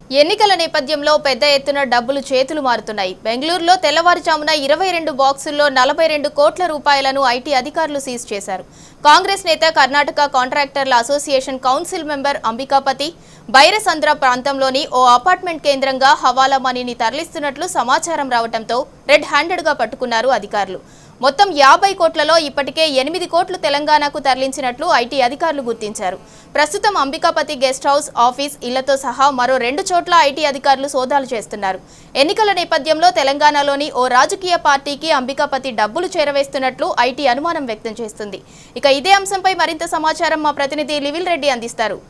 ఎన్నికల నేపథ్యంలో పెద్ద ఎత్తున డబ్బులు చేతులు మారుతున్నాయి బెంగళూరులో తెల్లవారుజామున ఇరవై రెండు బాక్సుల్లో నలభై రెండు కోట్ల రూపాయలను ఐటీ అధికారులు సీజ్ చేశారు కాంగ్రెస్ నేత కర్ణాటక కాంట్రాక్టర్ల association council member Ambikapathi Byrasandra ప్రాంతంలోని ఓ అపార్ట్మెంట్ కేంద్రంగా హవాలా మనీని తరలిస్తున్నట్లు సమాచారం రావడంతో రెడ్ హ్యాండెడ్గా పట్టుకున్నారు అధికారులు మొత్తం యాభై కోట్లలో ఇప్పటికే ఎనిమిది కోట్లు తెలంగాణకు తరలించినట్లు ఐటీ అధికారులు గుర్తించారు ప్రస్తుతం అంబికాపతి గెస్ట్ హౌస్ ఆఫీస్ ఇళ్లతో సహా మరో రెండు చోట్ల ఐటీ అధికారులు సోదాలు చేస్తున్నారు ఎన్నికల నేపథ్యంలో తెలంగాణలోని ఓ రాజకీయ పార్టీకి అంబికాపతి డబ్బులు చేరవేస్తున్నట్లు ఐటీ అనుమానం వ్యక్తం చేస్తుంది ఇక ఇదే అంశంపై మరింత సమాచారం మా ప్రతినిధి లివిల్ రెడ్డి అందిస్తారు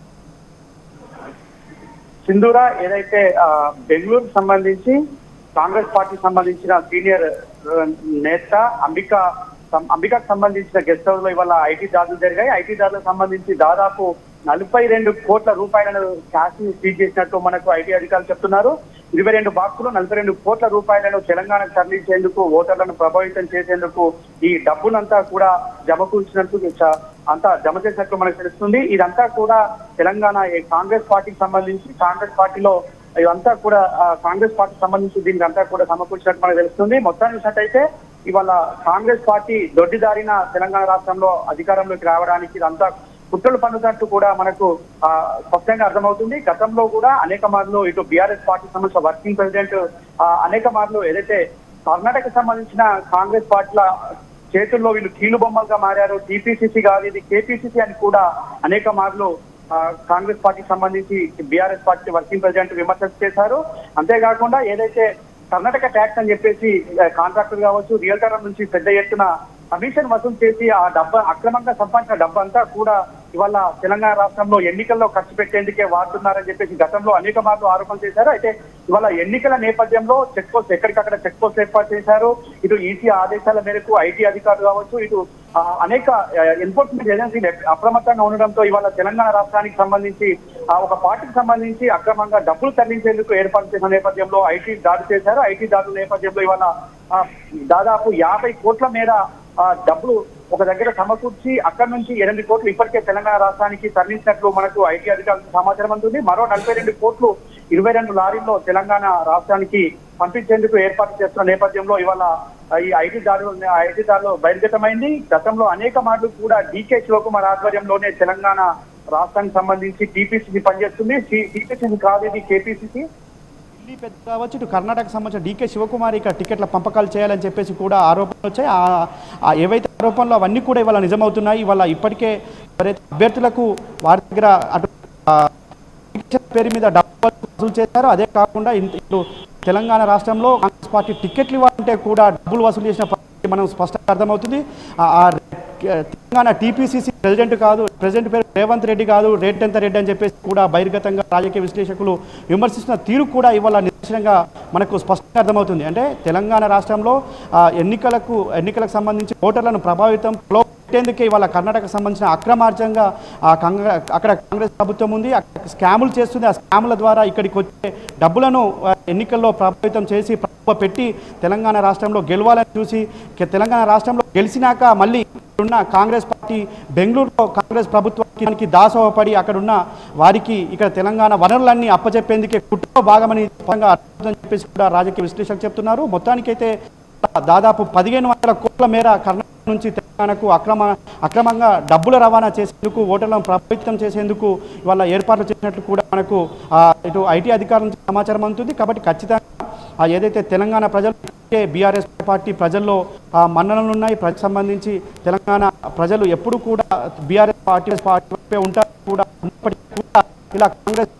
సింధూరా ఏదైతే ఆ, బెంగళూరుకు సంబంధించి కాంగ్రెస్ పార్టీకి సంబంధించిన సీనియర్ ఆ, నేత అంబిక సం- అంబికకు సంబంధించిన గెస్ట్ హౌస్ లో ఇవాళ ఐటీ దాడులు జరిగాయి ఐటీ దాడులకు సంబంధించి దాదాపు నలభై రెండు కోట్ల రూపాయలను క్యాష్ ని సీజ్ చేసినట్టు మనకు ఐటీ అధికారులు చెప్తున్నారు ఇరవై రెండు బాక్సులు నలభై రెండు కోట్ల రూపాయలను తెలంగాణకు తరలించేందుకు ఓటర్లను ప్రభావితం చేసేందుకు ఈ డబ్బునంతా కూడా జమకూర్చినట్టు చ- అంతా జమ చేసినట్లు మనకు తెలుస్తుంది ఇదంతా కూడా తెలంగాణ ఈ కాంగ్రెస్ పార్టీకి సంబంధించి కాంగ్రెస్ పార్టీలో ఇదంతా కూడా ఆ, కాంగ్రెస్ పార్టీకి సంబంధించి దీనికి అంతా కూడా సమకూర్చినట్టు మనకు తెలుస్తుంది మొత్తాన్ని చూసినట్టయితే ఇవాళ కాంగ్రెస్ పార్టీ దొడ్డిదారిన తెలంగాణ రాష్ట్రంలో అధికారంలోకి రావడానికి ఇదంతా కుట్రలు పన్నుతున్నట్టు కూడా మనకు ఆ, స్పష్టంగా అర్థమవుతుంది గతంలో కూడా అనేక మార్లు ఇటు బీఆర్ఎస్ పార్టీకి సంబంధించిన వర్కింగ్ ప్రెసిడెంట్ ఆ, అనేక మార్లు ఏదైతే కర్ణాటక సంబంధించిన కాంగ్రెస్ పార్టీల చేతుల్లో వీళ్ళు కీలు బొమ్మలుగా మారారు టీపీసీసీ కాదు ఇది కేపీసీసీ అని కూడా అనేక మార్లు ఆ, కాంగ్రెస్ పార్టీకి సంబంధించి బీఆర్ఎస్ పార్టీ వర్కింగ్ ప్రెసిడెంట్ విమర్శలు చేశారు అంతేకాకుండా ఏదైతే కర్ణాటక ట్యాక్స్ అని చెప్పేసి కాంట్రాక్టర్ కావచ్చు రియల్టర్ నుంచి పెద్ద ఎత్తున కమిషన్ వసూలు చేసి ఆ డబ్బు అక్రమంగా సంపాదించిన డబ్బు అంతా కూడా ఇవాళ తెలంగాణ రాష్ట్రంలో ఎన్నికల్లో ఖర్చు పెట్టేందుకే వాడుతున్నారని చెప్పేసి గతంలో అనేక మార్లు ఆరోపణలు చేశారు అయితే ఇవాళ ఎన్నికల నేపథ్యంలో చెక్ పోస్ట్ ఎక్కడికక్కడ చెక్ పోస్ట్ ఏర్పాటు చేశారు ఇటు ఈసీ ఆదేశాల మేరకు ఐటీ అధికారులు కావచ్చు ఇటు ఆ, అనేక ఎన్ఫోర్స్మెంట్ ఏజెన్సీలు అప్రమత్తంగా ఉండడంతో ఇవాళ తెలంగాణ రాష్ట్రానికి సంబంధించి ఆ ఒక పార్టీకి సంబంధించి అక్రమంగా డబ్బులు తరలించేందుకు ఏర్పాటు చేసిన నేపథ్యంలో ఐటీ దాడి చేశారు ఐటీ దాడుల నేపథ్యంలో ఇవాళ ఆ, దాదాపు యాభై కోట్ల మేర ఆ, డబ్బులు ఒక దగ్గర సమకూర్చి అక్కడి నుంచి ఎనిమిది కోట్లు ఇప్పటికే తెలంగాణ రాష్ట్రానికి తరలించినట్లు మనకు ఐటీ అధికారులకు సమాచారం అందుతుంది మరో నలభై రెండు కోట్లు ఇరవై రెండు లారీల్లో తెలంగాణ రాష్ట్రానికి పంపించేందుకు ఏర్పాటు చేస్తున్న నేపథ్యంలో ఇవాళ ఆ, ఈ ఐటీ దాడులు ఐటీ దాడులు బహిర్గతమైంది గతంలో అనేక మార్లు కూడా డీకే శివకుమార్ ఆధ్వర్యంలోనే తెలంగాణ రాష్ట్రానికి సంబంధించి టీపీసీసీ పనిచేస్తుంది టీపీసీసీ కాదు ఇది కేపీసీసీ ఢిల్లీ పెద్ద కావచ్చు ఇటు కర్ణాటక సంబంధించిన డీకే శివకుమార్ ఇక టికెట్ల పంపకాలు చేయాలని చెప్పేసి కూడా ఆరోపణలు వచ్చాయి ఆ- ఆ ఏవైతే ఆరోపణలు అవన్నీ కూడా ఇవాళ నిజమవుతున్నాయి ఇవాళ ఇప్పటికే ఎవరైతే అభ్యర్థులకు వారి దగ్గర అటు ఆ, టికెట్ల పేరు మీద డబ్బులు వసూలు చేశారో అదే కాకుండా ఇంత ఇప్పుడు తెలంగాణ రాష్ట్రంలో కాంగ్రెస్ పార్టీ టికెట్లు ఇవ్వాలంటే కూడా డబ్బులు వసూలు చేసిన పరిస్థితి మనం స్పష్టంగా అర్థమవుతుంది ఆ- ఆ తెలంగాణ టీపీసీసీ ప్రెసిడెంట్ కాదు ప్రెసిడెంట్ పేరు రేవంత్ రెడ్డి కాదు రేట్ ఎంత రెడ్డి అని చెప్పేసి కూడా బహిర్గతంగా రాజకీయ విశ్లేషకులు విమర్శిస్తున్న తీరు కూడా ఇవాళ నిదర్శనంగా మనకు స్పష్టంగా అర్థమవుతుంది అంటే తెలంగాణ రాష్ట్రంలో ఆ, ఎన్నికలకు ఎన్నికలకు సంబంధించి ఓటర్లను ప్రభావితం పెట్టేందుకే ఇవాళ కర్ణాటకకు సంబంధించిన అక్రమార్జంగా ఆ కాంగ్రెస్ అక్కడ కాంగ్రెస్ ప్రభుత్వం ఉంది అక్కడ స్కాములు చేస్తుంది ఆ స్కాముల ద్వారా ఇక్కడికి వచ్చే డబ్బులను ఆ, ఎన్నికల్లో ప్రభావితం చేసి ప్రభుత్వ పెట్టి తెలంగాణ రాష్ట్రంలో గెలవాలని చూసి కె- తెలంగాణ రాష్ట్రంలో గెలిచినాక మళ్ళీ ఉన్న కాంగ్రెస్ పార్టీ బెంగళూరులో కాంగ్రెస్ ప్రభుత్వానికి దాసోహపడి అక్కడున్న వారికి ఇక్కడ తెలంగాణ వనరులన్నీ అప్పచెప్పేందుకే కుటుంబ భాగమని స్పష్టంగా అర్థమవుతుందని చెప్పేసి కూడా రాజకీయ విశ్లేషకులు చెప్తున్నారు మొత్తానికైతే దాదాపు పదిహేను వందల కోట్ల మేర కర్ణాటక నుంచి తెలంగాణకు అక్రమ అక్రమంగా డబ్బుల రవాణా చేసేందుకు ఓటర్లను ప్రభావితం చేసేందుకు ఇవాళ ఏర్పాట్లు చేసినట్లు కూడా మనకు ఆ, ఇటు ఐటీ అధికారుల నుంచి సమాచారం అందుతుంది కాబట్టి ఖచ్చితంగా ఆ, ఏదైతే తెలంగాణ ప్రజలు బీఆర్ఎస్ పార్టీ ప్రజల్లో ఆ, మన్ననలు ఉన్నాయి ప్రజలకు సంబంధించి తెలంగాణ ప్రజలు ఎప్పుడు కూడా బీఆర్ఎస్ పార్టీ పార్టీ వైపే ఉంటారు కూడా ఉన్నప్పటికీ కూడా ఇలా కాంగ్రెస్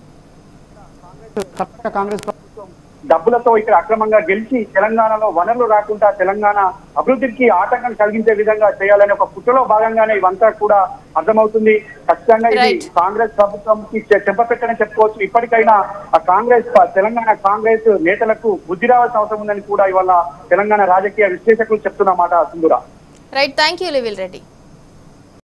కర్ణాటక కాంగ్రెస్ ప్రభుత్వం డబ్బులతో ఇక్కడ అక్రమంగా గెలిచి తెలంగాణలో వనరులు రాకుండా తెలంగాణ అభివృద్ధికి ఆటంకం కలిగించే విధంగా చేయాలనే ఒక కుట్రలో భాగంగానే ఇవంతా కూడా అర్థమవుతుంది ఖచ్చితంగా ఇది Right. కాంగ్రెస్ ప్రభుత్వంకి చె- చెంపపెట్టని చెప్పుకోవచ్చు ఇప్పటికైనా ఆ కాంగ్రెస్ ప- తెలంగాణ కాంగ్రెస్ నేతలకు బుద్ధి రావాల్సిన అవసరం ఉందని కూడా ఇవాళ తెలంగాణ రాజకీయ విశ్లేషకులు చెప్తున్నమాట సింధురా రైట్ థ్యాంక్ యూ లివిల్ రెడ్డి